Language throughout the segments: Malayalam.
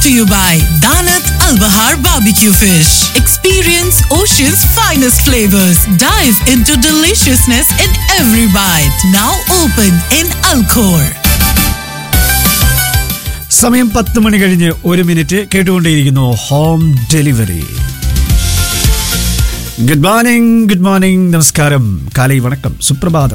to you by Danat Al Bahar Barbecue Fish. Experience ocean's finest flavors. Dive into deliciousness in every bite. Now open in Alcor. സമയം പത്ത് മണി കഴിഞ്ഞ് ഒരു മിനിറ്റ് കേട്ടുകൊണ്ടേയിരിക്കുന്നു home delivery good morning good morning നമസ്കാരം കാലൈ വണക്കം സുപ്രഭാതം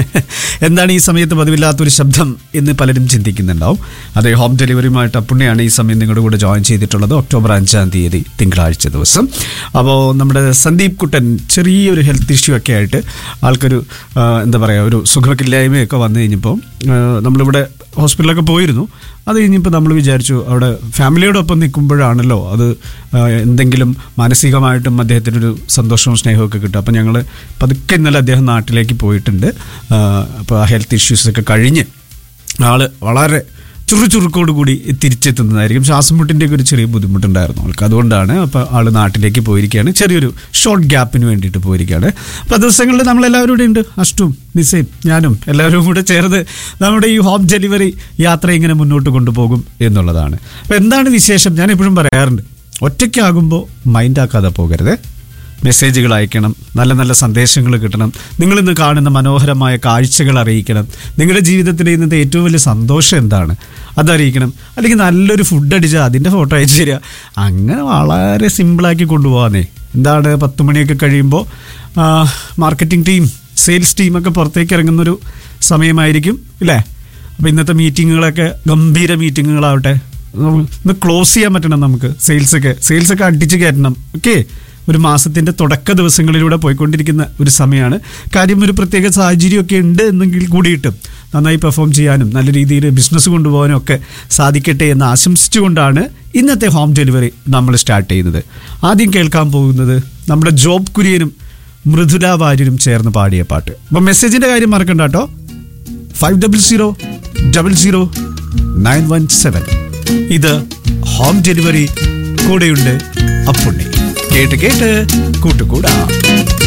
എന്താണ് ഈ സമയത്ത് പതിവില്ലാത്തൊരു ശബ്ദം എന്ന് പലരും ചിന്തിക്കുന്നുണ്ടാവും അതെ ഹോം ഡെലിവറിയുമായിട്ട് അപ്പുണ്ണിയാണ് ഈ സമയം നിങ്ങളുടെ കൂടെ ജോയിൻ ചെയ്തിട്ടുള്ളത് ഒക്ടോബർ അഞ്ചാം തീയതി തിങ്കളാഴ്ച ദിവസം അപ്പോൾ നമ്മുടെ സന്ദീപ് കുട്ടൻ ചെറിയൊരു ഹെൽത്ത് ഇഷ്യൂ ഒക്കെ ആയിട്ട് ആൾക്കൊരു ആ, എന്താ പറയുക ഒരു സുഖമില്ലായ്മയൊക്കെ വന്നു കഴിഞ്ഞപ്പോൾ ആ, നമ്മളിവിടെ ഹോസ്പിറ്റലൊക്കെ പോയിരുന്നു അത് കഴിഞ്ഞപ്പോൾ നമ്മൾ വിചാരിച്ചു അവിടെ ഫാമിലിയോടൊപ്പം നിൽക്കുമ്പോഴാണല്ലോ അത് ആ, എന്തെങ്കിലും മാനസികമായിട്ടും അദ്ദേഹത്തിനൊരു സന്തോഷവും സ്നേഹമൊക്കെ കിട്ടും അപ്പം ഞങ്ങൾ പതുക്കെ ഇന്നലെ അദ്ദേഹം നാട്ടിലേക്ക് പോയിട്ടുണ്ട് അപ്പോൾ ആ ഹെൽത്ത് ഇഷ്യൂസൊക്കെ കഴിഞ്ഞ് ആള് വളരെ ചുറുചുറുക്കോട് കൂടി തിരിച്ചെത്തുന്നതായിരിക്കും ശ്വാസം മുട്ടിൻ്റെയൊക്കെ ഒരു ചെറിയ ബുദ്ധിമുട്ടുണ്ടായിരുന്നു ആൾക്ക് അതുകൊണ്ടാണ് അപ്പോൾ ആൾ നാട്ടിലേക്ക് പോയിരിക്കുകയാണ് ചെറിയൊരു ഷോർട്ട് ഗ്യാപ്പിന് വേണ്ടിയിട്ട് പോയിരിക്കുകയാണ് അപ്പോൾ ദിവസങ്ങളിൽ നമ്മളെല്ലാവരും ഇവിടെ ഉണ്ട് അഷ്ടും നിസയും ഞാനും എല്ലാവരും കൂടെ ചേർന്ന് നമ്മുടെ ഈ ഹോം ഡെലിവറി യാത്ര ഇങ്ങനെ മുന്നോട്ട് കൊണ്ടുപോകും എന്നുള്ളതാണ് അപ്പോൾ എന്താണ് വിശേഷം ഞാൻ എപ്പോഴും പറയാറുണ്ട് ഒറ്റയ്ക്കാകുമ്പോൾ മൈൻഡാക്കാതെ പോകരുത് മെസ്സേജുകൾ അയക്കണം നല്ല നല്ല സന്ദേശങ്ങൾ കിട്ടണം നിങ്ങളിന്ന് കാണുന്ന മനോഹരമായ കാഴ്ചകൾ അറിയിക്കണം നിങ്ങളുടെ ജീവിതത്തിലെ ഇന്നത്തെ ഏറ്റവും വലിയ സന്തോഷം എന്താണ് അതറിയിക്കണം അല്ലെങ്കിൽ നല്ലൊരു ഫുഡ് അടിച്ചാൽ അതിൻ്റെ ഫോട്ടോ അയച്ചു തരിക അങ്ങനെ വളരെ സിമ്പിളാക്കി കൊണ്ടുപോകാന്നേ എന്താണ് പത്ത് മണിയൊക്കെ കഴിയുമ്പോൾ മാർക്കറ്റിംഗ് ടീം സെയിൽസ് ടീമൊക്കെ പുറത്തേക്ക് ഇറങ്ങുന്നൊരു സമയമായിരിക്കും ഇല്ലേ അപ്പോൾ ഇന്നത്തെ മീറ്റിങ്ങുകളൊക്കെ ഗംഭീര മീറ്റിങ്ങുകളാവട്ടെ ഒന്ന് ക്ലോസ് ചെയ്യാൻ പറ്റണം നമുക്ക് സെയിൽസൊക്കെ സെയിൽസൊക്കെ അടിച്ച് കയറ്റണം ഓക്കെ ഒരു മാസത്തിന്റെ തുടക്ക ദിവസങ്ങളിലൂടെ പോയിക്കൊണ്ടിരിക്കുന്ന ഒരു സമയമാണ് കാര്യം ഒരു പ്രത്യേക സാഹചര്യമൊക്കെ ഉണ്ട് എന്നെങ്കിൽ കൂടിയിട്ടും നന്നായി പെർഫോം ചെയ്യാനും നല്ല രീതിയിൽ ബിസിനസ് കൊണ്ടുപോകാനും ഒക്കെ സാധിക്കട്ടെ എന്ന് ആശംസിച്ചുകൊണ്ടാണ് ഇന്നത്തെ ഹോം ഡെലിവറി നമ്മൾ സ്റ്റാർട്ട് ചെയ്യുന്നത് ആദ്യം കേൾക്കാൻ പോകുന്നത് നമ്മുടെ ജോബ് കുര്യനും മൃദുല വാര്യരും ചേർന്ന് പാടിയ പാട്ട് അപ്പം മെസ്സേജിന്റെ കാര്യം മറക്കണ്ട കേട്ടോ five double zero double zero nine one seven ഇത് ഹോം ഡെലിവറി കൂടെയുണ്ട് അപ്പുണ്ണി കേട്ട് കേട്ട് കൂട്ടുകൂടാ